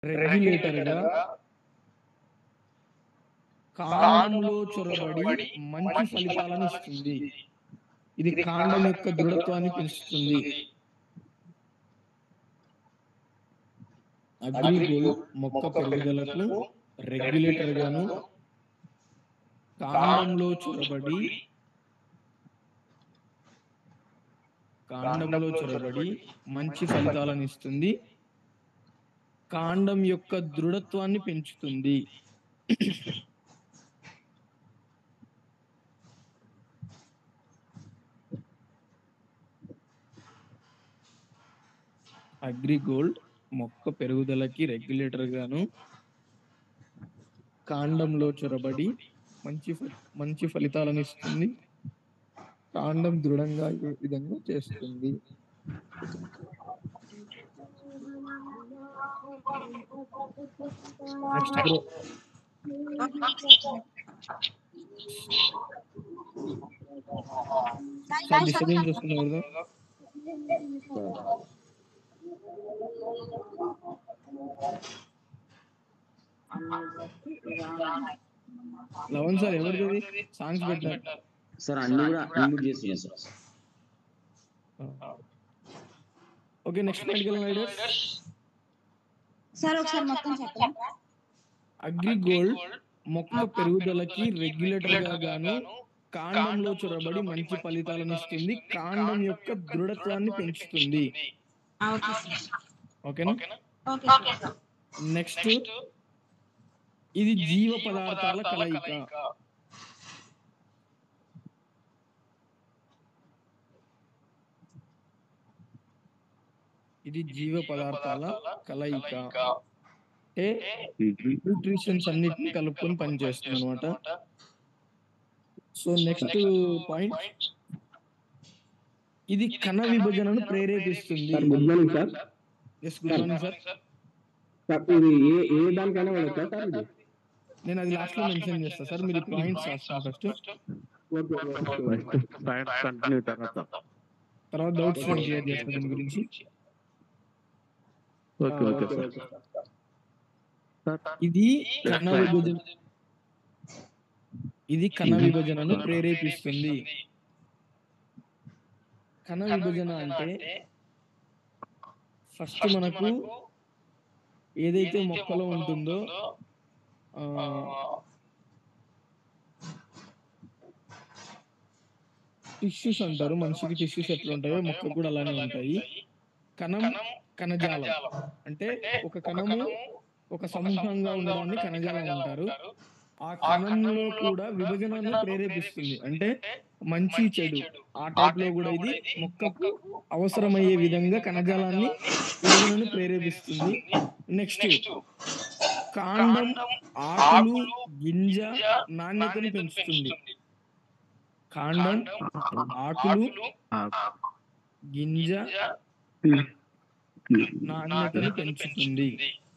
Regulator గా కాండంలో చొరబడి మంచి ఫలితాలను ఇస్తుంది ఇది కాండం యొక్క దృఢత్వాన్ని పెంచుతుంది అగ్రిగోల్ మొక్క పెరుగుదలకు రెగ్యులేటర్ గాను కాండంలో చొరబడి కాండంలో చొరబడి మంచి ఫలితాలను ఇస్తుంది కాండం యొక్క దృఢత్వాన్ని పెంచుతుంది అగ్రిగోల్డ్ మొక్క పెరుగుదలకి రెగ్యులేటర్ గాను కాండంలో చొరబడి మంచి ఫ- మంచి ఫలితాలను ఇస్తుంది కాండం దృఢంగా అయ్యే విధంగా చేస్తుంది నెక్స్ట్ బ్రో సార్ డిస్టర్బెన్స్ వస్తుంది కదా లవన్ సార్ ఎవరిది సాంగ్స్ పెట్టారు సార్ అన్ని కూడా అన్మ్యూట్ చేస్తున్నాయి sir okay next medical riders sir ఒకసారి మొత్తం చెప్పండి అగ్రిగోల్డ్ మొక్క పెరుగుదలకి రెగ్యులేటర్ గా గాను కాండంలో చొరబడి మంచి ఫలితాలను ఇస్తుంది కాండం యొక్క దృఢత్వాన్ని పెంచుతుంది ఆ, ఓకే సార్ ఓకేనా ఓకే సార్ నెక్స్ట్ ఇది జీవ పదార్థాల కలయిక ఇది జీవ పదార్థాల కలయిక అంటే న్యూట్రిషన్స్ అన్నిటిని కలుపుకొని పనిచేస్తుంది అనమాట సో నెక్స్ట్ పాయింట్ ఇది కణ విభజనను ప్రేరేపిస్తుంది sir good morning sir yes good morning sir sir ఇది ఏ ఏ దానికైనా వాడచ్చా సార్ ఇది నేను అది లాస్ట్ లో మెన్షన్ చేస్తా సార్ మీరు పాయింట్స్ రాస్తాను first okay okay science continue తర్వాత తర్వాత డౌట్స్ నేను క్లియర్ చేస్తాను దీని గురించి ఓకే ఓకే సార్ ఇది కణ విభజన ఇది కణ విభజనను ప్రేరేపిస్తుంది కణ విభజన అంటే ఫస్ట్ మనకు ఏదైతే మొక్కలో ఉంటుందో ఆ, టిష్యూస్ అంటారు మనిషికి టిష్యూస్ ఎట్లా ఉంటాయో మొక్కకు కూడా అలానే ఉంటాయి కణం కణజాలం అంటే ఒక కణము ఒక సమూహంగా ఉండడాన్ని కణజాలం అంటారు ఆ కణంలో కూడా విభజనను ప్రేరేపిస్తుంది అంటే మంచి చెడు ఆ టైప్ లో కూడా ఇది మొక్కకు అవసరమయ్యే విధంగా కణజాలాన్ని విభజనను ప్రేరేపిస్తుంది నెక్స్ట్ కాండం ఆకులు గింజ నాణ్యతను పెంచుతుంది కాండం ఆకులు గింజ నాణ్యతను పెంచుతుంది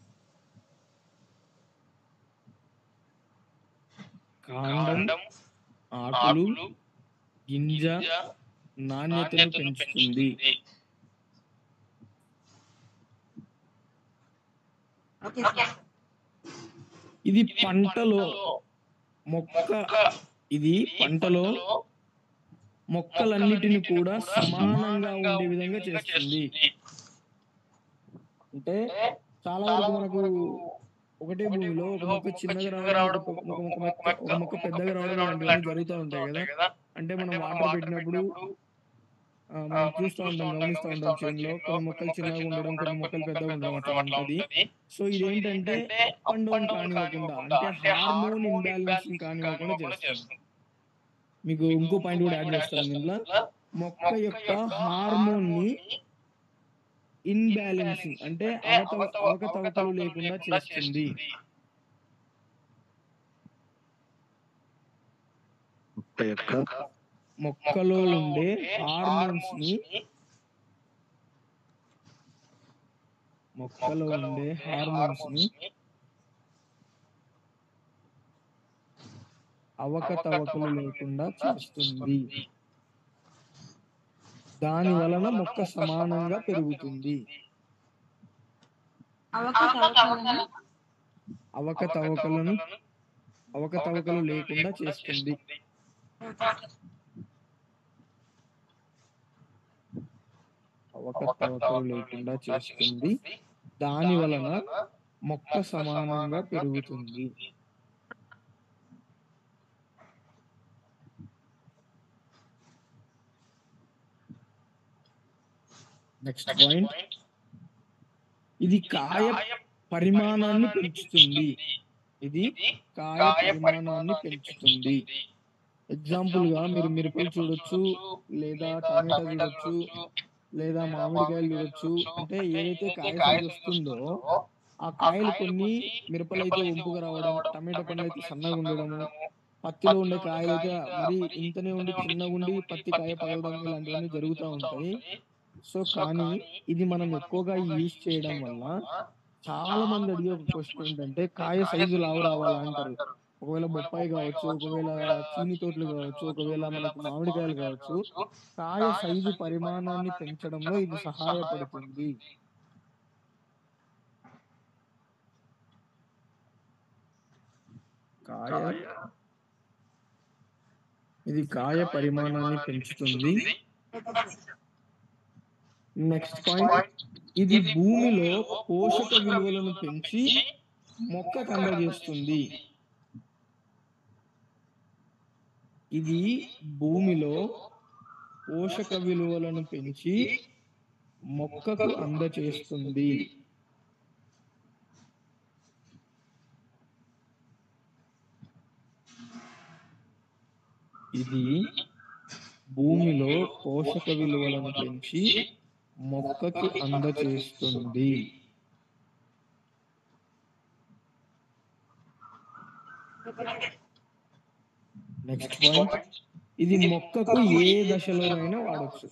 కాండం ఆకులు గింజ నాణ్యతను పెంచుతుంది ఓకే సార్ ఇది పంటలో మొక్క ఇది పంటలో మొక్కలన్నిటిని కూడా సమానంగా ఉండే విధంగా చేస్తుంది అంటే చాలా వరకు మనకు ఒకటే భూమిలో ఒక మొక్క చిన్నగా రావడం ఒక ఒక మొక్క ఒక మొక్క పెద్దగా రావడం లాంటివన్నీ జరుగుతూ ఉంటాయి కదా అంటే మనం వాటర్ పెట్టినప్పుడు ఆ, మనం చూస్తూ ఉంటాం గమనిస్తూ ఉంటాం చేనులో కొన్ని మొక్కలు చిన్నగా ఉండడం కొన్ని మొక్కలు పెద్దగా ఉండడం అట్లా ఉంటది సో ఇదేంటంటే పండుగను కానివ్వకుండా అంటే హార్మోన్ ఇంబ్యాలెన్సింగ్ కానివ్వకుండా చేస్తుంది మీకు ఇంకో పాయింట్ కూడా యాడ్ చేస్తాను దీంట్లో మొక్క యొక్క హార్మోన్ ని ఇన్బ్యాలెన్సింగ్ అంటే అవతవ అవకతవకలు లేకుండా చేస్తుంది మొక్క యొక్క మొక్కలో ఉండే హార్మోన్స్ ని మొక్కలో ఉండే హార్మోన్స్ ని అవకతవకలు లేకుండా చేస్తుంది దాని వలన మొక్క సమానంగా పెరుగుతుంది అవకతవకలను అవకతవకలను అవకతవకలు లేకుండా చేస్తుంది అవకతవకలు లేకుండా చేస్తుంది దాని వలన మొక్క సమానంగా పెరుగుతుంది నెక్స్ట్ పాయింట్ ఇది కాయ పరిమాణాన్ని పెంచుతుంది ఇది కాయ పరిమాణాన్ని పెంచుతుంది ఎగ్జాంపుల్ గా మీరు మిరపలు చూడొచ్చు లేదా టమాటా చూడొచ్చు లేదా మామిడికాయలు చూడొచ్చు అంటే ఏదైతే కాయ సైజ్ వస్తుందో ఆ కాయలు కొన్ని మిరపలు అయితే వంపుగా రావడం టమాటా పండ్లు అయితే సన్నగా ఉండడము పత్తిలో ఉండే కాయలు అయితే మరి ఇంతనే ఉండి చిన్నగా ఉండి పత్తి కాయ పగలడం ఇలాంటివన్నీ జరుగుతూ ఉంటాయి సో కానీ ఇది మనం ఎక్కువగా యూజ్ చేయడం వల్ల చాలా మంది అడిగే ఒక క్వశ్చన్ ఏంటంటే కాయ సైజు లావు రావాలా అంటారు ఒకవేళ బొప్పాయి కావచ్చు ఒకవేళ చీని తోటలు కావచ్చు ఒకవేళ మనకు మామిడికాయలు కావచ్చు కాయ సైజు పరిమాణాన్ని పెంచడంలో ఇది సహాయపడుతుంది కాయ ఇది కాయ పరిమాణాన్ని పెంచుతుంది నెక్స్ట్ పాయింట్ ఇది భూమిలో పోషక విలువలను పెంచి మొక్క అందజేస్తుంది ఇది భూమిలో పోషక విలువలను పెంచి మొక్కకు అందచేస్తుంది ఇది భూమిలో పోషక విలువలను పెంచి మొక్కకి అందచేస్తుంది నెక్స్ట్ పాయింట్ ఇది మొక్కకు ఏ దశలోనైనా వాడచ్చు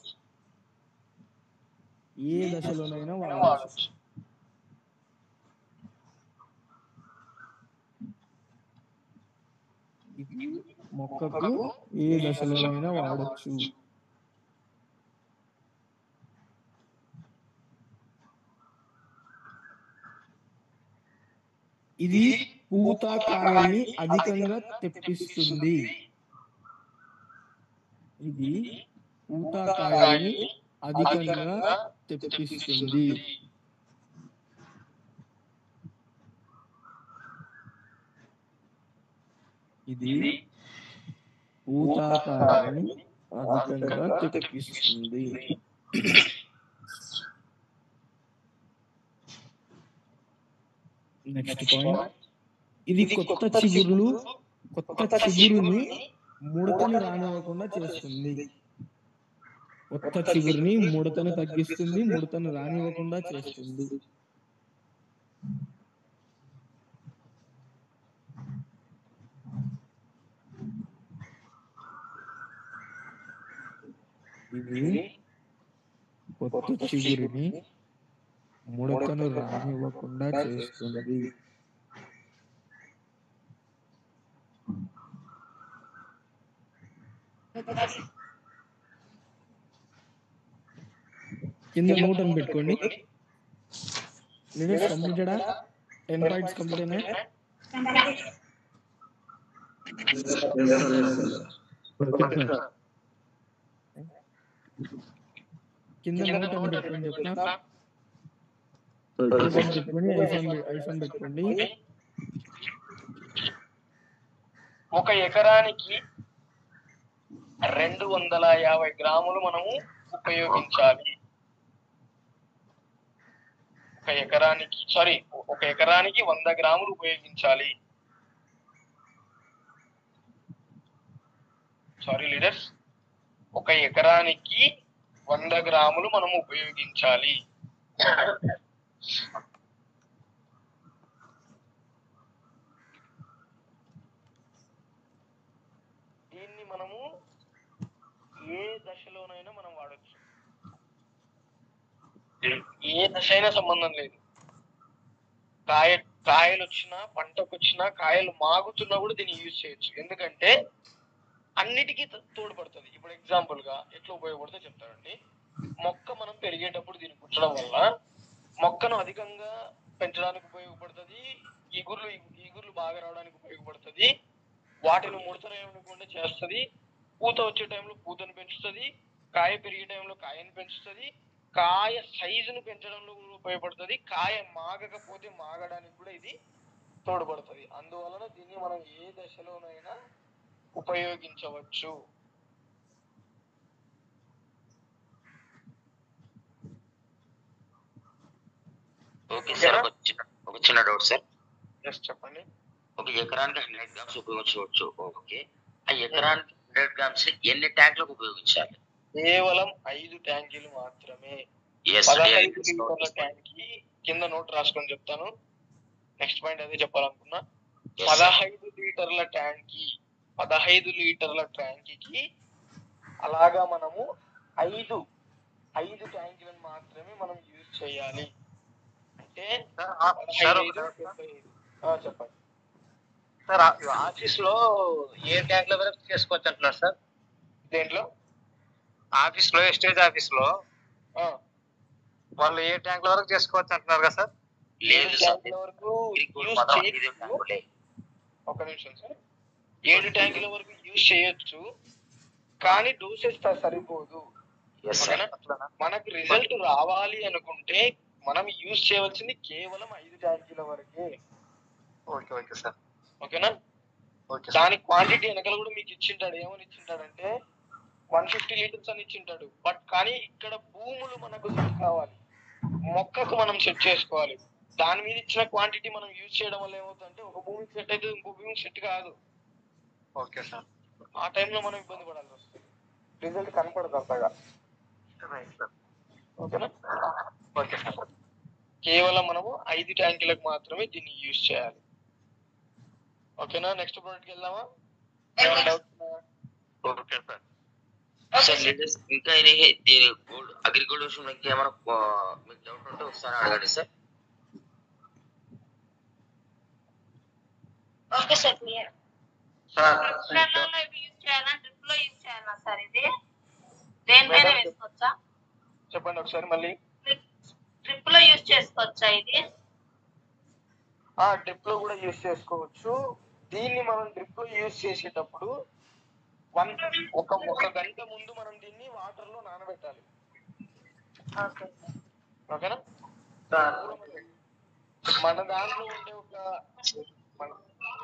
ఏ దశలోనైనా వాడవచ్చు ఇది మొక్కకు ఏ దశలోనైనా వాడచ్చు ఇది పూత కాయని అధికంగా తెప్పిస్తుంది ఇది పూత కాయని అధికంగా తెప్పిస్తుంది ఇది పూత కాయని అధికంగా తెప్పిస్తుంది నెక్స్ట్ పాయింట్ ఇది కొత్త చిగురులు కొత్త చిగురుని ముడతని రానివ్వకుండా చేస్తుంది కొత్త చిగురుని ముడతను తగ్గిస్తుంది ముడతను రానివ్వకుండా చేస్తుంది ఇది కొత్త చిగురుని ముడతను రానివ్వకుండా చేస్తుంది కింద నోట్ అని పెట్టుకోండి లిమిట్స్ కంప్లీటెడా టెన్ పాయింట్స్ కంప్లీట్ అయినా ఓకే సార్ కింద నోట్ అని పెట్టుకోండి చెప్తున్నా ఓకే ఐఫోన్ పెట్టుకోండి ఐఫోన్ ఐఫోన్ పెట్టుకోండి ఒక ఎకరానికి రెండు వందల యాభై గ్రాములు మనము ఉపయోగించాలి ఒక ఎకరానికి సారీ ఒక ఎకరానికి వంద గ్రాములు ఉపయోగించాలి సారీ లీడర్స్ ఒక ఎకరానికి వంద గ్రాములు మనం ఉపయోగించాలి దీన్ని మనము ఏ దశలోనైనా మనం వాడచ్చు ఏ దశ అయినా సంబంధం లేదు కాయ కాయలు వచ్చినా పంటకు వచ్చినా కాయలు మాగుతున్నా కూడా దీన్ని యూజ్ చేయొచ్చు ఎందుకంటే అన్నిటికీ తో- తోడ్పడుతుంది ఇప్పుడు ఎగ్జాంపుల్ గా ఎట్లా ఉపయోగపడుతుందో చెప్తానండి మొక్క మనం పెరిగేటప్పుడు దీన్ని కుట్టడం వల్ల మొక్కను అధికంగా పెంచడానికి ఉపయోగపడుతుంది ఈగుర్లు ఈగుర్లు బాగా రావడానికి ఉపయోగపడుతుంది వాటిని ముడతలేకుండా చేస్తుంది పూత వచ్చే టైంలో పూతను పెంచుతుంది కాయ పెరిగే టైంలో కాయను పెంచుతుంది కాయ సైజును పెంచడంలో కూడా ఉపయోగపడుతుంది కాయ మాగకపోతే మాగడానికి కూడా ఇది తోడ్పడుతుంది అందువలన దీన్ని మనం ఏ దశలోనైనా ఉపయోగించవచ్చు ఓకే సార్ ఒక చిన్న ఒక చిన్న డౌట్ సార్ ఎస్ చెప్పండి ఒక ఎకరానికి హండ్రెడ్ గ్రామ్స్ ఉపయోగించవచ్చు ఓకే ఆ ఎకరానికి హండ్రెడ్ గ్రామ్స్ ఎన్ని ట్యాంకులకు ఉపయోగించాలి కేవలం ఐదు ట్యాంకీలు మాత్రమే ఎస్ పదహైదు లీటర్ల ట్యాంకీ కింద నోట్ రాసుకొని చెప్తాను నెక్స్ట్ పాయింట్ అదే చెప్పాలనుకున్నా పదహైదు లీటర్ల ట్యాంకీ పదహైదు లీటర్ల ట్యాంకీకి అలాగా మనము ఐదు ఐదు ట్యాంకీలను మాత్రమే మనం యూజ్ చేయాలి అంటే పదహైదు ఐదు, డెబ్బై ఐదు. ఆ, చెప్పండి సార్ ఆఫీస్ లో ఏ ట్యాంక్ లో వరకు చేసుకోవచ్చు అంటున్నారు సార్ దేంట్లో ఆఫీస్ లో ఎస్టేజ్ ఆఫీస్ లో ఆ, వాళ్ళు ఏ ట్యాంక్ లో వరకు చేసుకోవచ్చు అంటున్నారు కదా సార్ లేదు ఏడు సార్ ట్యాంకుల వరకు మీకు యూజ్ మాత్రం ఐదు చేయొచ్చు ట్యాంకులే. ఒక నిమిషం సార్ ఏడు ట్యాంకుల వరకు యూజ్ చేయొచ్చు కానీ డోసెస్ సరిపోదు Yes, sir. ఓకేనా మనకు రిజల్ట్ రావాలి అనుకుంటే మనం యూజ్ చేయవలసింది కేవలం ఐదు ట్యాంకీల వరకే ఓకే ఓకే సార్ ఓకేనా ఓకే సార్ దాని క్వాంటిటీ వెనకాల కూడా మీకు ఇచ్చింటాడు ఏమని ఇచ్చింటాడంటే వన్ ఫిఫ్టీ లీటర్స్ అని ఇచ్చింటాడు బట్ కానీ ఇక్కడ భూములు మనకు సెట్ కావాలి మొక్కకు మనం సెట్ చేసుకోవాలి దాని మీద ఇచ్చిన క్వాంటిటీ మనం యూజ్ చేయడం వల్ల ఏమవుతుందంటే ఒక భూమికి సెట్ అయితే ఇంకో భూమికి సెట్ కాదు ఓకే సార్ ఆ టైంలో మనం ఇబ్బంది పడాల్సి వస్తుంది రిజల్ట్ కనపడదు అంతగా రైట్ సార్ ఓకేనా ఓకే సార్ కేవలం మనము ఐదు ట్యాంకులకు మాత్రమే దీన్ని యూజ్ చేయాలి ఓకేనా నెక్స్ట్ ప్రోడక్ట్కి వెళ్దామా ఏమైనా డౌట్స్ ఉన్నాయా? ఓకే సార్ సార్ లేటెస్ట్ ఇంకా ఇది దీని గోల్డ్ అగ్రికల్చర్ ఇంకా ఏమైనా ఆ, మీకు డౌట్ ఉంటే ఒకసారి అడగండి sir okay sir clear sir external ఇవి యూజ్ చేయాలా డ్రిప్ లో యూజ్ చేయాలా సార్ ఇది దేనిపైన వేసుకోవచ్చా చెప్పండి ఒకసారి మళ్ళీ డ్రిప్ లో యూజ్ చేసుకోవచ్చా ఇది ఆ డ్రిప్ లో కూడా యూజ్ చేసుకోవచ్చు దీన్ని మనం డ్రిప్ లో యూజ్ చేసేటప్పుడు వన్ ఒక ఒక గంట ముందు మనం దీన్ని వాటర్ లో నానబెట్టాలి ఓకే ఓకేనా సార్ మన దాంట్లో ఉండే ఒక మన-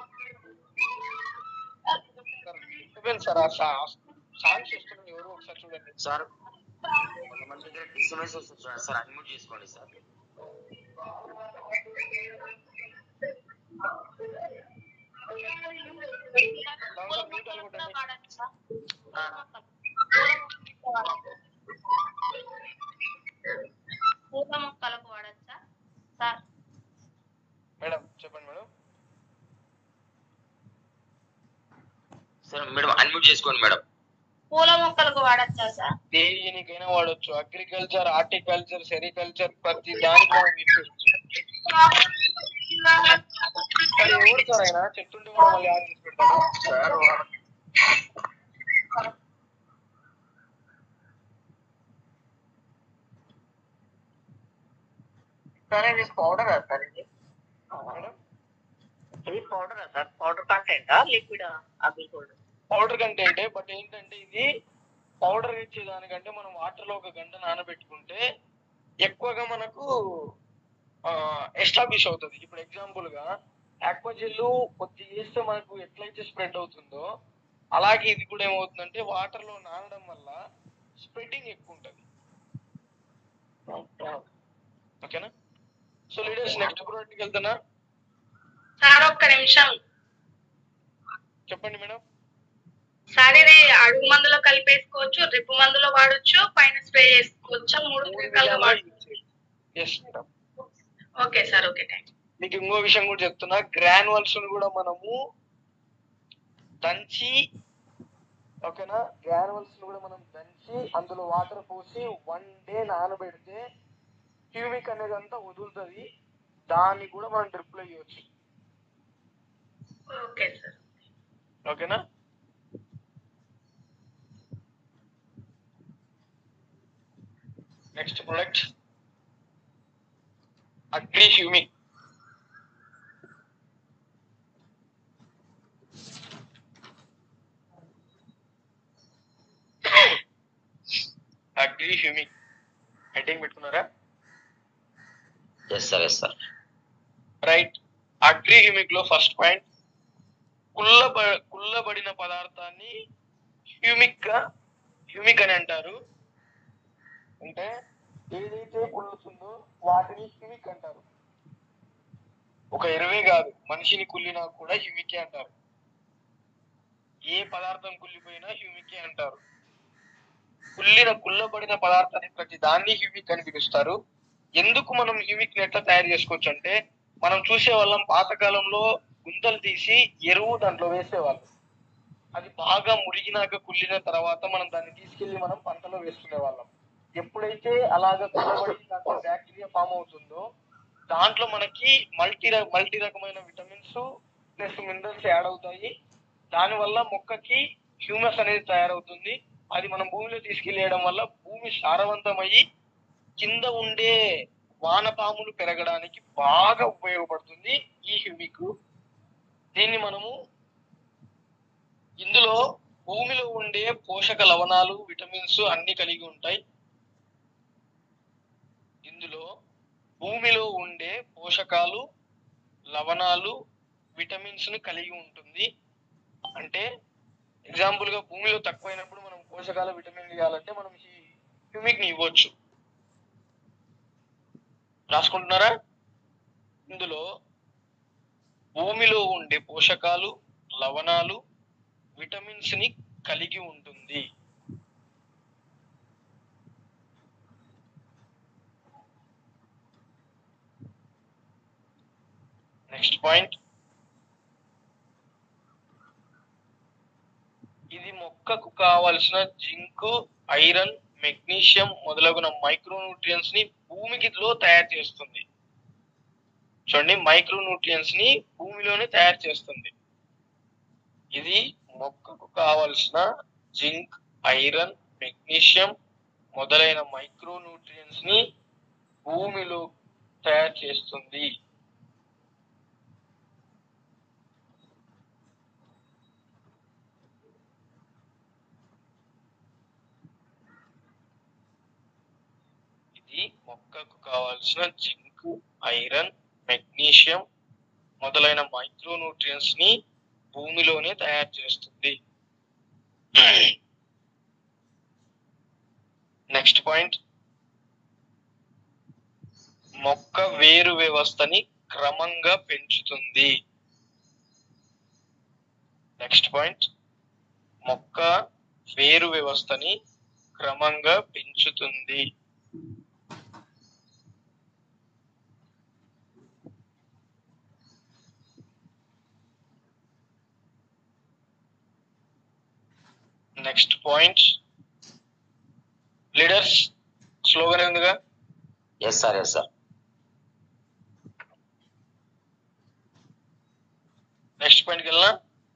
డిస్టర్బెన్స్ సార్ ఆ సాంగ్స్ వస్తున్నాయి ఎవరు ఒకసారి చూడండి సార్ కొంతమంది దగ్గర డిస్టర్బెన్స్ వస్తుంది చూడండి సార్ అన్మ్యూట్ చేసుకోండి సార్ వాడచ్చా పూల మొక్కలకు వాడచ్చా సార్ మేడం చెప్పండి మేడం సార్ మేడం అన్మ్యూట్ చేసుకోండి మేడం పూల మొక్కలకు వాడచ్చా సార్ దేనికైనా వాడొచ్చు అగ్రికల్చర్ హార్టికల్చర్ సెరికల్చర్ ప్రతి దానికి మనం యూజ్ చేయొచ్చు మరి ఎవరు సార్ ఆయన చెప్తుంటే కూడా మళ్ళీ యాడ్ చేసి పెడతాను సార్ సార్ ఇది పౌడరా సార్ ఇది మేడం ఇది పౌడరా సార్ పౌడర్ కంటెంటా లిక్విడ్ అగ్రి పౌడర్ పౌడర్ కంటెంటే బట్ ఏంటంటే ఇది పౌడర్ ఇచ్చేదానికంటే మనం వాటర్ లో ఒక గంట నానబెట్టుకుంటే ఎక్కువగా మనకు ఎస్టాబ్లిష్ అవుతుంది ఇప్పుడు ఎగ్జాంపుల్ గా ఆక్వాజెల్ కొద్ది వేస్తే మనకు ఎట్లయితే స్ప్రెడ్ అవుతుందో అలాగే ఇది కూడా ఏమవుతుందంటే వాటర్ లో నానడం వల్ల స్ప్రెడ్డింగ్ ఎక్కువ ఉంటుంది ఓకేనా సో లీడర్స్ నెక్స్ట్ ప్రోడక్ట్కి వెళ్తున్నా సార్ ఒక్క నిమిషం చెప్పండి మేడం సార్ ఇది అడుగు మందులో కలిపేసుకోవచ్చు డ్రిప్ మందులో వాడొచ్చు పైన స్ప్రే చేసుకోవచ్చు మూడు రకాలుగా వాడచ్చు yes madam okay sir okay thank మీకు ఇంకో విషయం కూడా చెప్తున్నా గ్రానువల్స్ కూడా మనము దంచి ఓకేనా గ్రానువల్స్ కూడా మనం దంచి అందులో వాటర్ పోసి వన్ డే నానబెడితే హ్యూమిక్ అనేది అంతా వదులుతుంది దాన్ని కూడా మనం డ్రిప్ లో ఇవ్వచ్చు ఓకే సార్ ఓకేనా next product agri humic agri humic heading పెట్టుకున్నారా yes sir yes sir right agri humic లో ఫస్ట్ పాయింట్ కుల్లబ కుల్లబడిన పదార్థాన్ని హ్యూమిక్ గా హ్యూమిక్ అని అంటారు అంటే ఏదైతే కుళ్ళుతుందో వాటిని హ్యూమిక్ అంటారు ఒక ఎరువే కాదు మనిషిని కుళ్ళినా కూడా హ్యూమికే అంటారు ఏ పదార్థం కుళ్ళిపోయినా హ్యూమికే అంటారు కుళ్ళిన కుళ్ళబడిన పదార్థాన్ని ప్రతి దాన్ని హ్యూమిక్ అని పిలుస్తారు ఎందుకు మనం హ్యూమిక్ ని ఎట్లా తయారు చేసుకోవచ్చు అంటే మనం చూసే వాళ్ళం పాతకాలంలో గుంతలు తీసి ఎరువు దాంట్లో వేసేవాళ్ళం అది బాగా మురిగినాక కుళ్ళిన తర్వాత మనం దాన్ని తీసుకెళ్లి మనం పంటలో వేసుకునే వాళ్ళం ఎప్పుడైతే అలాగ కుళ్ళబడి దాంట్లో బ్యాక్టీరియా ఫామ్ అవుతుందో దాంట్లో మనకి మల్టీ మల్టీ రకమైన విటమిన్స్ ప్లస్ మినరల్స్ యాడ్ అవుతాయి దానివల్ల మొక్కకి హ్యూమస్ అనేది తయారవుతుంది అది మనం భూమిలో తీసుకెళ్లేయడం వల్ల భూమి సారవంతమయ్యి కింద ఉండే వానపాములు పెరగడానికి బాగా ఉపయోగపడుతుంది ఈ హ్యూమిక్ దీన్ని మనము ఇందులో భూమిలో ఉండే పోషక లవణాలు విటమిన్స్ అన్ని కలిగి ఉంటాయి ఇందులో భూమిలో ఉండే పోషకాలు లవణాలు విటమిన్స్ ని కలిగి ఉంటుంది అంటే ఎగ్జాంపుల్ గా భూమిలో తక్కువైనప్పుడు మనం పోషకాలు విటమిన్లు ఇవ్వాలంటే మనం ఈ హ్యూమిక్ ని ఇవ్వచ్చు రాసుకుంటున్నారా ఇందులో భూమిలో ఉండే పోషకాలు లవణాలు విటమిన్స్ ని కలిగి ఉంటుంది నెక్స్ట్ పాయింట్ ఇది మొక్కకు కావలసిన జింక్ ఐరన్ మెగ్నీషియం మొదలగున మైక్రోన్యూట్రియన్స్ ని భూమికిలో తయారు చేస్తుంది చూడండి మైక్రోన్యూట్రియన్స్ ని భూమిలోనే తయారు చేస్తుంది ఇది మొక్కకు కావలసిన జింక్ ఐరన్ మెగ్నీషియం మొదలైన మైక్రోన్యూట్రియన్స్ ని భూమిలో తయారు చేస్తుంది ఇది మొక్కకు కావాల్సిన జింక్ ఐరన్ మెగ్నీషియం మొదలైన మైక్రోన్యూట్రియన్స్ ని భూమిలోనే తయారు చేస్తుంది నెక్స్ట్ పాయింట్ మొక్క వేరు వ్యవస్థని క్రమంగా పెంచుతుంది నెక్స్ట్ పాయింట్ మొక్క వేరు వ్యవస్థని క్రమంగా పెంచుతుంది నెక్స్ట్ పాయింట్ లీడర్స్ స్లోగానే ఉందిగా yes sir yes sir next పాయింట్కి వెళ్ళినా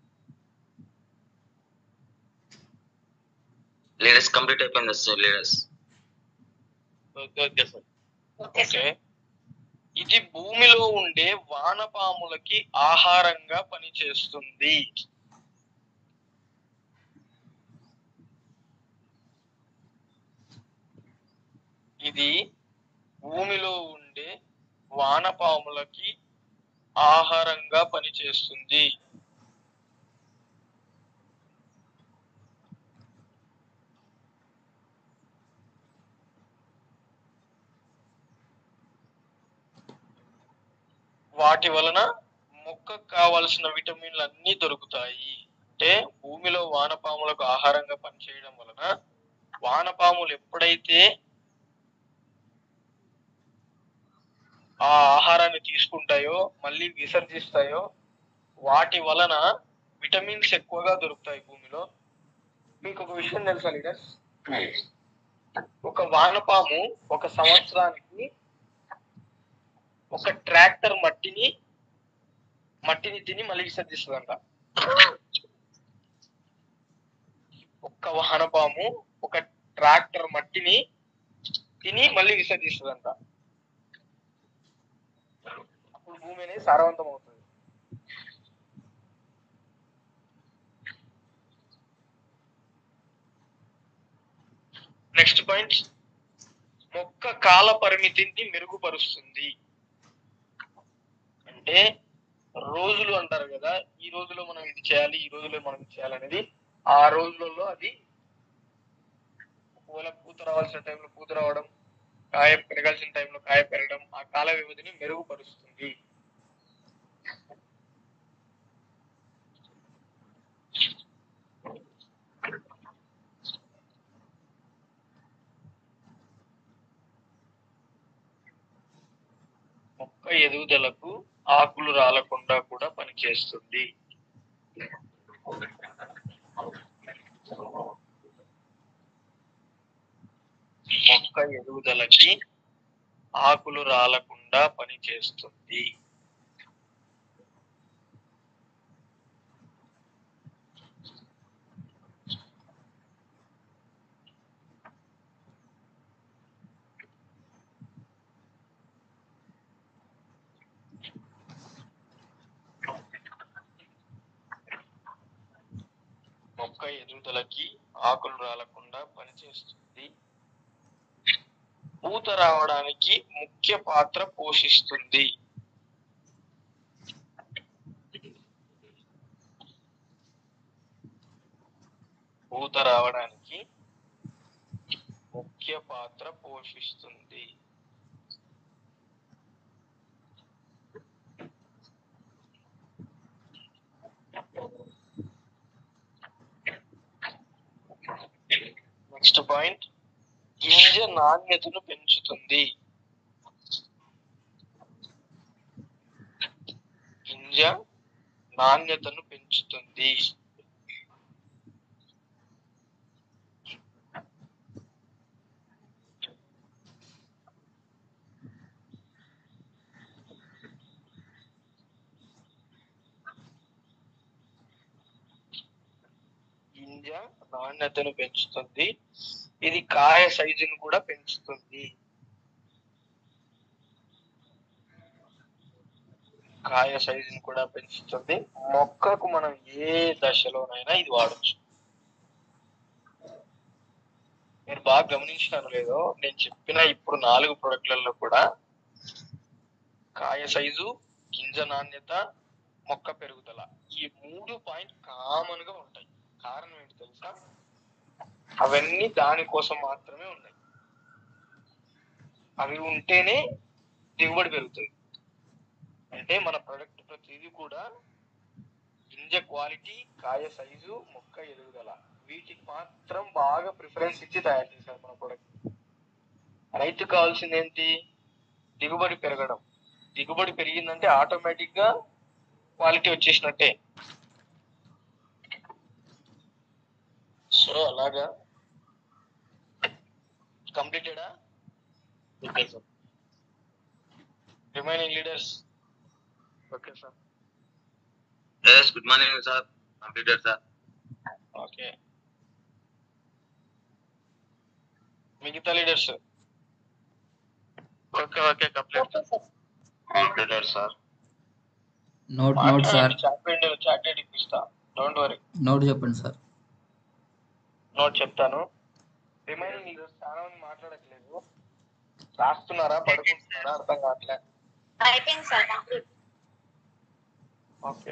లీడర్స్ కంప్లీట్ అయిపోయింది sir leaders okay okay sir okay ఇది భూమిలో ఉండే వానపాములకి ఆహారంగా పనిచేస్తుంది ఇది భూమిలో ఉండే వానపాములకి ఆహారంగా పనిచేస్తుంది వాటి వలన మొక్కకు కావలసిన విటమిన్లు అన్ని దొరుకుతాయి అంటే భూమిలో వానపాములకు ఆహారంగా పనిచేయడం వలన వానపాములు ఎప్పుడైతే ఆ ఆహారాన్ని తీసుకుంటాయో మళ్ళీ విసర్జిస్తాయో వాటి వలన విటమిన్స్ ఎక్కువగా దొరుకుతాయి భూమిలో మీకు ఒక విషయం తెలుసా లీడర్స్ ఒక వానపాము ఒక సంవత్సరానికి ఒక ట్రాక్టర్ మట్టిని మట్టిని తిని మళ్ళీ విసర్జిస్తుందంట ఒక్క వానపాము ఒక ట్రాక్టర్ మట్టిని తిని మళ్ళీ విసర్జిస్తుందంట అప్పుడు భూమి అనేది సారవంతం అవుతుంది నెక్స్ట్ పాయింట్ మొక్క కాల పరిమితిని మెరుగుపరుస్తుంది అంటే రోజులు అంటారు కదా ఈ రోజులో మనం ఇది చేయాలి ఈ రోజులో మనం ఇది చేయాలి అనేది ఆ రోజులలో అది ఒకవేళ పూత రావాల్సిన టైంలో పూత రావడం కాయ పెరగాల్సిన టైంలో కాయ పెరగడం ఆ కాల వ్యవధిని మెరుగుపరుస్తుంది మొక్క ఎదుగుదలకు ఆకులు రాలకుండా కూడా పనిచేస్తుంది మొక్క ఎదుగుదలకి ఆకులు రాలకుండా పనిచేస్తుంది మొక్క ఎదుగుదలకి ఆకులు రాలకుండా పనిచేస్తుంది పూత రావడానికి ముఖ్య పాత్ర పోషిస్తుంది పూత రావడానికి ముఖ్య పాత్ర పోషిస్తుంది నెక్స్ట్ పాయింట్ గింజ నాణ్యతను పెంచుతుంది గింజ నాణ్యతను పెంచుతుంది గింజ నాణ్యతను పెంచుతుంది ఇది కాయ సైజును కూడా పెంచుతుంది కాయ సైజుని కూడా పెంచుతుంది మొక్కకు మనం ఏ దశలోనైనా ఇది వాడచ్చు మీరు బాగా గమనించినారు లేదో నేను చెప్పిన ఇప్పుడు నాలుగు ప్రొడక్ట్లలో కూడా కాయ సైజు గింజ నాణ్యత మొక్క పెరుగుదల ఈ మూడు పాయింట్ కామన్ గా ఉంటాయి కారణం ఏంటి తెలుసా అవన్నీ దానికోసం మాత్రమే ఉన్నాయి అవి ఉంటేనే దిగుబడి పెరుగుతుంది అంటే మన ప్రొడక్ట్ ప్రతిదీ కూడా గింజ క్వాలిటీ కాయ సైజు మొక్క ఎదుగుదల వీటికి మాత్రం బాగా ప్రిఫరెన్స్ ఇచ్చి తయారు చేశారు మన ప్రొడక్ట్ రైతు కావాల్సింది ఏంటి దిగుబడి పెరగడం దిగుబడి పెరిగిందంటే ఆటోమేటిక్ గా క్వాలిటీ వచ్చేసినట్టే సో అలాగా కంప్లీటెడా okay sir remaining leaders okay sir yes good morning sir completed sir okay మిగతా leaders okay okay complete completed sir note note sir chat chat ఇప్పిస్తా డోంట్ వరీ నోట్ చెప్పండి సార్ నోట్ చెప్తాను remaining leaders చాలా మంది మాట్లాడట్లేదు రాస్తున్నారా పడుకుంటున్నారా అర్థం కావట్లే అయిపోయింది సార్ కంప్లీట్ ఓకే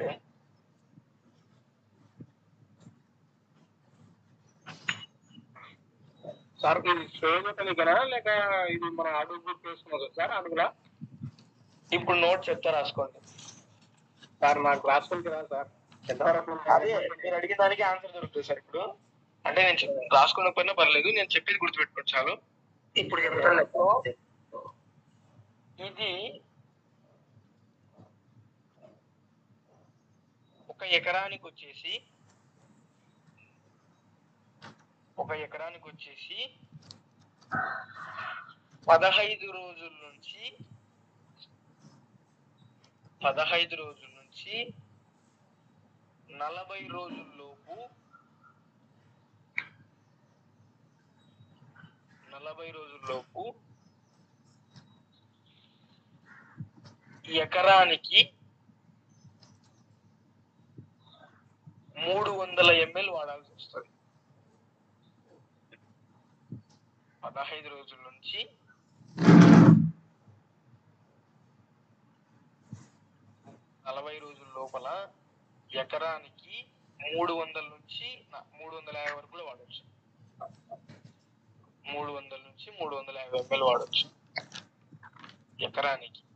సార్ ఇది చేయగలిగారా లేక ఇది మన అడుగు గ్రూప్ వేసుకున్నదా సార్ అడుగులా ఇప్పుడు నోట్ చెప్తా రాసుకోండి సార్ నాకు రాసుకుంటే రా సార్ ఎంతవరకు అదే మీరు అడిగిన దానికి ఆన్సర్ దొరుకుతుంది సార్ ఇప్పుడు అంటే నేను చెప్- రాసుకోకపోయినా పర్లేదు నేను చెప్పేది గుర్తుపెట్టుకోండి చాలు ఇప్పుడు చెప్తాను ఇది ఒక ఎకరానికి వచ్చేసి ఒక ఎకరానికి వచ్చేసి పదహైదు రోజుల నుంచి పదహైదు రోజుల నుంచి నలభై రోజుల్లోపు నలభై రోజుల్లోపు ఎకరానికి మూడు వందల ఎంఎల్ వాడాల్సి వస్తుంది పదహైదు రోజుల నుంచి నలభై రోజుల లోపల ఎకరానికి మూడు వందల నుంచి న- మూడు వందల యాభై వరకు కూడా వాడచ్చు మూడు వందల నుంచి మూడు వందల యాభై ఎంఎల్ వాడచ్చు ఎకరానికి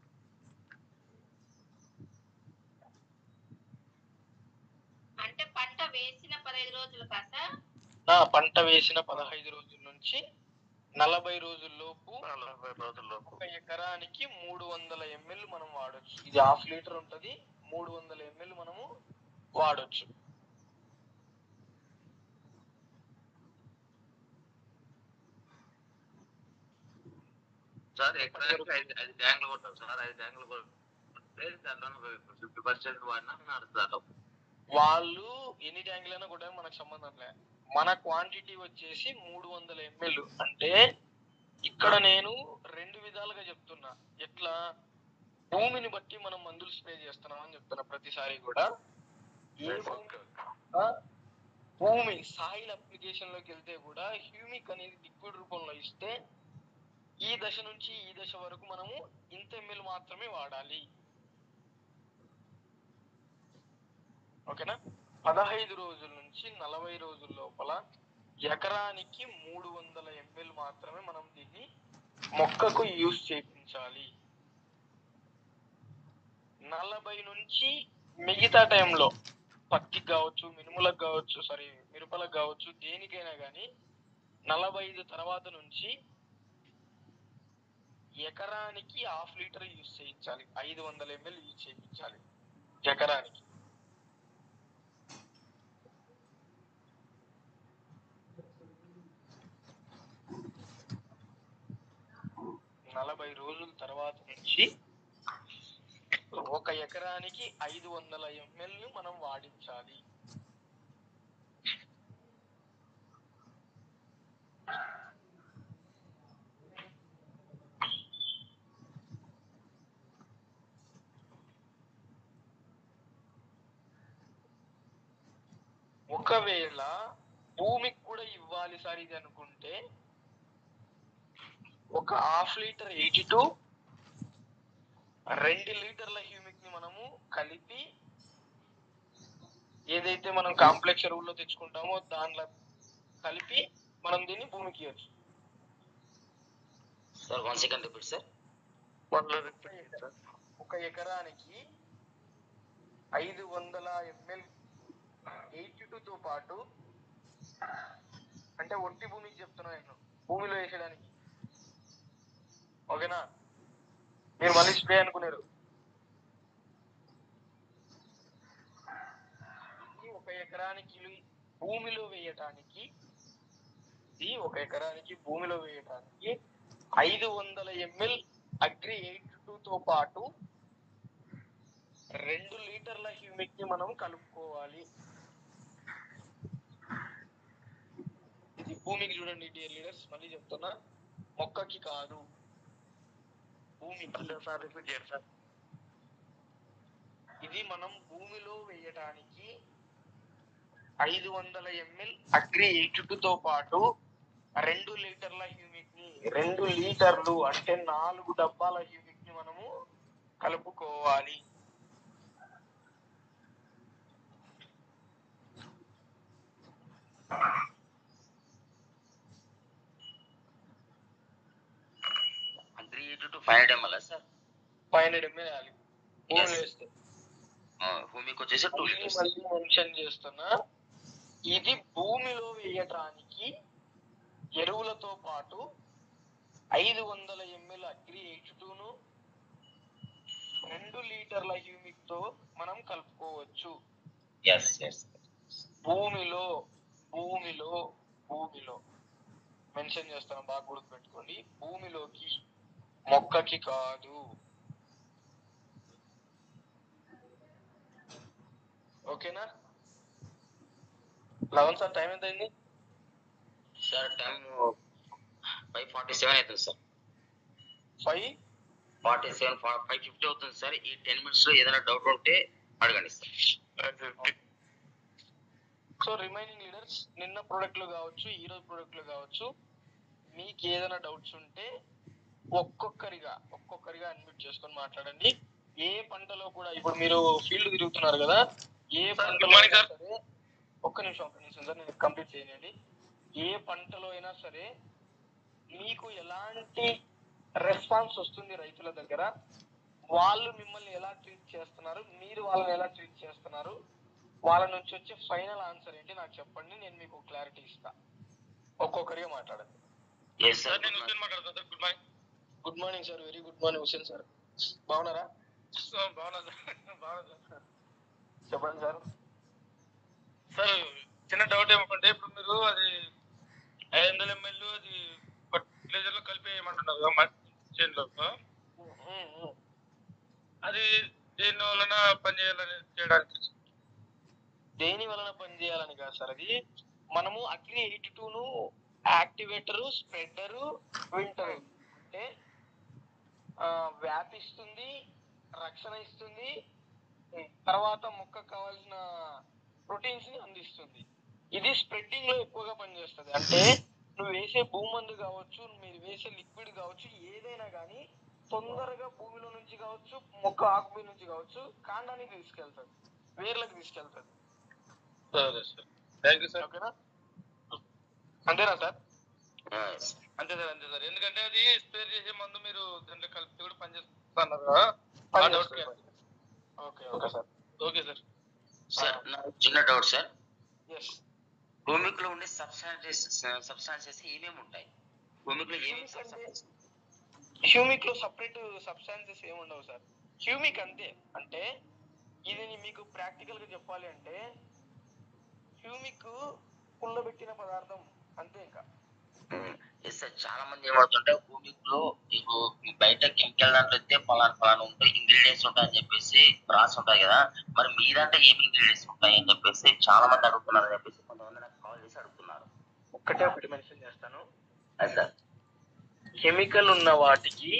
అంటే పంట వేసిన పదహైదు రోజులు కాసా ఆ, పంట వేసిన పదహైదు రోజుల నుంచి నలభై రోజుల్లోపు నలభై రోజుల్లోపు ఒక ఎకరానికి మూడు వందల ఎంఎల్ మనం వాడొచ్చు ఇది హాఫ్ లీటర్ ఉంటది మూడు వందల ఎంఎల్ మనము వాడొచ్చు సార్ ఎకరానికి ఐదు ఐదు ట్యాంకులు కొట్టాం సార్ ఐదు ట్యాంకులు కొట్టే దాంట్లో ఫిఫ్టీ పర్సెంట్ వాడినా నడుస్తారు వాళ్ళు ఎన్ని ట్యాంకులైనా కూడా మనకు సంబంధం లే మన క్వాంటిటీ వచ్చేసి మూడు వందల ఎంఎల్ అంటే ఇక్కడ నేను రెండు విధాలుగా చెప్తున్నా ఎట్లా భూమిని బట్టి మనం మందులు స్ప్రే చేస్తున్నాం అని చెప్తున్నా ప్రతిసారి కూడా ఏ భూమి ఆ, భూమి సాయిల్ అప్లికేషన్ లోకి వెళ్తే కూడా హ్యూమిక్ అనేది లిక్విడ్ రూపంలో ఇస్తే ఈ దశ నుంచి ఈ దశ వరకు మనము ఇంత ఎంఎల్ మాత్రమే వాడాలి ఓకేనా పదహైదు రోజుల నుంచి నలభై రోజుల లోపల ఎకరానికి మూడు వందల ఎంఎల్ మాత్రమే మనం దీన్ని మొక్కకు యూజ్ చేయించాలి నలభై నుంచి మిగతా టైంలో పత్తికి కావచ్చు మినుములకు కావచ్చు సారీ మిరపలకు కావచ్చు దేనికైనా కానీ నలభై ఐదు తర్వాత నుంచి ఎకరానికి హాఫ్ లీటర్ యూజ్ చేయించాలి ఐదు వందల ఎంఎల్ యూజ్ చేయించాలి ఎకరానికి నలభై రోజుల తర్వాత నుంచి ఒక ఎకరానికి ఐదు వందల ఎంఎల్ ని మనం వాడించాలి ఒకవేళ భూమికి కూడా ఇవ్వాలి సార్ ఇది అనుకుంటే ఒక హాఫ్ లీటర్ ఎయిటీ టూ రెండు లీటర్ల హ్యూమిక్ ని మనము కలిపి ఏదైతే మనం కాంప్లెక్స్ ఎరువుల్లో తెచ్చుకుంటామో దాంట్లో కలిపి మనం దీన్ని భూమికి ఇవ్వచ్చు sir one second repeat sir ఒక ఎకరానికి ఐదు వందల ఎంఎల్ ఎయిటీ తో పాటు అంటే ఒట్టి భూమికి చెప్తున్నా నేను భూమిలో వేసేయడానికి ఓకేనా మీరు మళ్ళీ స్ప్రే అనుకున్నారు ఇది ఒక ఎకరానికి లి- భూమిలో వేయటానికి ఇది ఒక ఎకరానికి భూమిలో వేయటానికి ఐదు వందల ఎంఎల్ అగ్రి ఎయిట్ తో పాటు రెండు లీటర్ల హ్యూమిక్ ని మనం కలుపుకోవాలి ఇది భూమికి చూడండి డియర్ లీడర్స్ మళ్ళీ చెప్తున్నా మొక్కకి కాదు భూమికి సార్ రిపీట్ చేయండి సార్ ఇది మనం భూమిలో వేయటానికి ఐదు వందల ఎంఎల్ అగ్రి ఎయిట్ తో పాటు రెండు లీటర్ల హ్యూమిక్ ని రెండు లీటర్లు అంటే నాలుగు డబ్బాల హ్యూమిక్ ని మనము కలుపుకోవాలి three eighty two five hundred ml sir five hundred ml వేయాలి భూమిలో Yes. వేస్తే భూమికి వచ్చేసి టూ మళ్ళీ లీటర్స్ మళ్ళీ మెన్షన్ చేస్తున్నా ఇది భూమిలో వేయటానికి ఎరువులతో పాటు ఐదు వందల ఎంఎల్ అగ్రి ఎయిట్ టూను రెండు లీటర్ల హ్యూమిక్ తో మనం కలుపుకోవచ్చు ఎస్ ఎస్ భూమిలో భూమిలో భూమిలో మెన్షన్ చేస్తాను బాగా గుర్తుపెట్టుకోండి భూమిలోకి మొక్కకి కాదు ఓకేనా లెవెన్ సార్ టైం ఎంత అయింది sir time five forty seven అవుతుంది sir five forty seven five fifty అవుతుంది సార్ ఈ టెన్ మినిట్స్ లో ఏదైనా డౌట్ ఉంటే అడగండి సార్ సో రిమైనింగ్ లీడర్స్ నిన్న ప్రోడక్ట్లు కావచ్చు ఈ రోజు ప్రోడక్ట్లు కావచ్చు మీకు ఏదైనా డౌట్స్ ఉంటే ఒక్కొక్కరిగా ఒక్కొక్కరిగా అన్మ్యూట్ చేసుకొని మాట్లాడండి ఏ పంటలో కూడా ఇప్పుడు మీరు ఫీల్డ్ తిరుగుతున్నారు కదా ఏ పంటలో morning, అయినా sir. సరే ఒక్క నిమిషం ఒక్క నిమిషం సార్ నేను కంప్లీట్ చేయండి ఏ పంటలో అయినా సరే మీకు ఎలాంటి రెస్పాన్స్ వస్తుంది రైతుల దగ్గర వాళ్ళు మిమ్మల్ని ఎలా ట్రీట్ చేస్తున్నారు మీరు వాళ్ళని ఎలా ట్రీట్ చేస్తున్నారు వాళ్ళ నుంచి వచ్చే ఫైనల్ ఆన్సర్ ఏంటి నాకు చెప్పండి నేను మీకు క్లారిటీ ఇస్తా ఒక్కొక్కరిగా మాట్లాడండి ఎస్ సార్ సార్ నేను హుసేన్ మాట్లాడతాను sir good morning good morning sir very good morning Hussain sir బాగున్నారా బాగున్నా సార్ బాగున్నా సార్ చెప్పండి సార్ సార్ చిన్న డౌట్ ఏమంటే ఇప్పుడు మీరు అది ఐదు వందల ఎంఎల్ అది ఫర్టిలైజర్ లో కలిపి ఏమంటున్నారు కదా మన చేనులో అది దేని వలన పనిచేయాలని చేయడానికి దేని వలన పనిచేయాలని కాదు సార్ అది మనము అగ్రి ఎయిటీ టూను యాక్టివేటరు స్ప్రెడరు వింటర్ అంటే ఆ, వ్యాపిస్తుంది రక్షణ ఇస్తుంది తర్వాత మొక్కకు కావాల్సిన ప్రోటీన్స్ ని అందిస్తుంది ఇది స్ప్రెడ్డింగ్ లో ఎక్కువగా పనిచేస్తుంది అంటే నువ్వు వేసే భూమందు కావచ్చు మీరు వేసే లిక్విడ్ కావచ్చు ఏదైనా కానీ తొందరగా భూమిలో నుంచి కావచ్చు మొక్క ఆకు మీద నుంచి కావచ్చు కాండానికి తీసుకెళ్తుంది వేర్లకు తీసుకెళ్తుంది సరే సార్ థ్యాంక్ యూ సార్ ఓకేనా అంతేనా సార్ అంతే సార్ అంతే సార్ ఎందుకంటే అది స్ప్రే చేసే మందు మీరు దాంట్లో కలిపి కూడా పనిచేస్తున్నారు కదా ఆ పని డౌట్ చేస్తుంది. Okay okay sir okay sir sir నాకు చిన్న డౌట్ సార్ ఎస్ భూమికలో ఉండే సబ్స్టాన్సెస్ సబ్స్టాన్సెస్ ఏమేమి ఉంటాయి భూమికలో ఏమేమి substances? హ్యూమిక్ లో సపరేట్ సబ్స్టాన్సెస్ ఏమి ఉండవు సార్ హ్యూమిక్ అంతే అంటే ఇది మీకు ప్రాక్టికల్ గా చెప్పాలి అంటే హ్యూమిక్ కుళ్ళబెట్టిన పదార్థం అంతే ఇంకా ఎస్ సార్ చాలా మంది ఏమవుతుంటే భూమిలో మీకు ఈ బయట కెమికల్ దాంట్లో అయితే పలానా పలానా ఉంటాయి ఇంగ్రీడియంట్స్ ఉంటాయని చెప్పేసి రాసి ఉంటాయి కదా మరి మీ దాంట్లో ఏమి ఇంగ్రీడియంట్స్ ఉంటాయి అని చెప్పేసి చాలా మంది అడుగుతున్నారు అని చెప్పేసి కొంతమంది నాకు కాల్ చేసి అడుగుతున్నారు ఒక్కటే ఒకటి మెన్షన్ చేస్తాను అది సార్ కెమికల్ ఉన్న వాటికి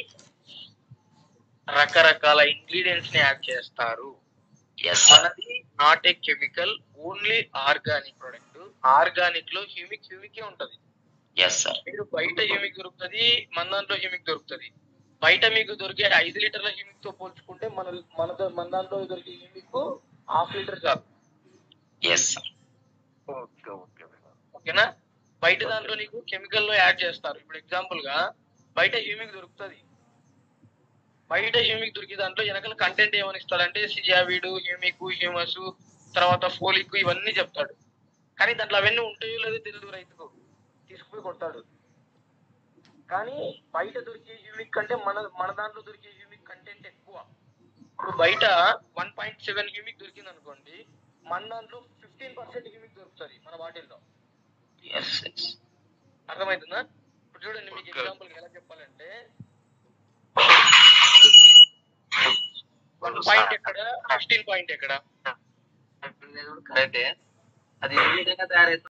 రకరకాల ఇంగ్రీడియంట్స్ ని యాడ్ చేస్తారు ఎస్ మనది not a chemical only organic product organic లో హ్యూమిక్ హ్యూమికే ఉంటది ఎస్ సార్ మీరు బయట హ్యూమిక్ దొరుకుతుంది మన దాంట్లో హ్యూమిక్ దొరుకుతుంది బయట మీకు దొరికే ఐదు లీటర్ల హ్యూమిక్ తో పోల్చుకుంటే మన మన ద- మన దాంట్లో దొరికే హ్యూమిక్ హాఫ్ లీటర్ చాలు ఎస్ సార్ ఓకే ఓకే ఓకేనా బయట దాంట్లో నీకు కెమికల్ లో యాడ్ చేస్తారు ఇప్పుడు ఎగ్జాంపుల్ గా బయట హ్యూమిక్ దొరుకుతుంది బయట హ్యూమిక్ దొరికే దాంట్లో వెనకాల కంటెంట్ ఏమని ఇస్తాడంటే సియావిడు హ్యూమిక్ హ్యూమస్ తర్వాత ఫోలిక్ ఇవన్నీ చెప్తాడు కానీ దాంట్లో అవన్నీ ఉంటాయో లేదో తెలియదు రైతుకు తీసుకుపోయి కొడతాడు కానీ బయట దొరికే హ్యూమిక్ కంటే మన మన దాంట్లో దొరికే హ్యూమిక్ కంటెంట్ ఎక్కువ ఇప్పుడు బయట వన్ పాయింట్ సెవెన్ హ్యూమిక్ దొరికింది అనుకోండి మన దాంట్లో ఫిఫ్టీన్ పర్సెంట్ హ్యూమిక్ దొరుకుతుంది మన బాటిల్లో ఎస్ ఎస్ అర్థమవుతుందా ఇప్పుడు చూడండి మీకు ఎగ్జాంపుల్ ఎలా చెప్పాలంటే వన్ పాయింట్ ఎక్కడ ఫిఫ్టీన్ పాయింట్ ఎక్కడ కరెక్టే అది ఏ విధంగా తయారైతుంది